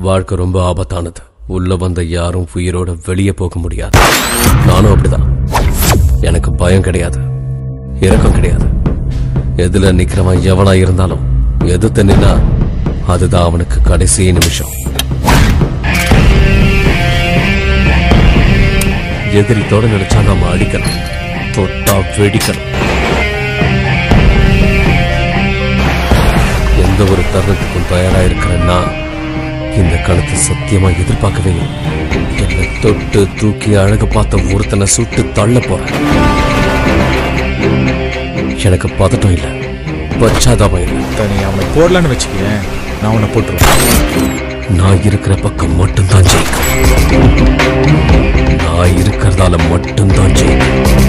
வாழ்க்கை ரொம்ப ஆபத்தானது உள்ள வந்த யாரும் உயிரோட வெளியே போக முடியாது நானும் அப்படிதான் எனக்கு பயம் கிடையாது இரக்கம் கிடையாது எதுல நிக்கிறவன் எவனா இருந்தாலும் எதிர்த்து நின்னா அதுதான் அவனுக்கு கடைசி நிமிஷம் எதிரி தொட நினைச்சா நாம அடிக்கணும் தொட்டா வெடிக்கணும் எந்த ஒரு தருணத்துக்கும் தயாரா இருக்கிறேன்னா இந்த களத்தை சத்தியமா எதிர்பார்க்கவே இல்லை என்னை தொட்டு தூக்கி அழகு பார்த்த ஒருத்தனை சுட்டு தள்ள போறேன் எனக்கு பதட்டம் இல்லை பச்சாதாபம் இல்லை நீ அவனை போடலான்னு வச்சுக்கிறேன் நான் உன்னை போட்டுருவேன் நான் இருக்கிற பக்கம் மட்டும்தான் ஜெயிக்கும் நான் இருக்கிறதால மட்டும்தான் ஜெயிக்கும்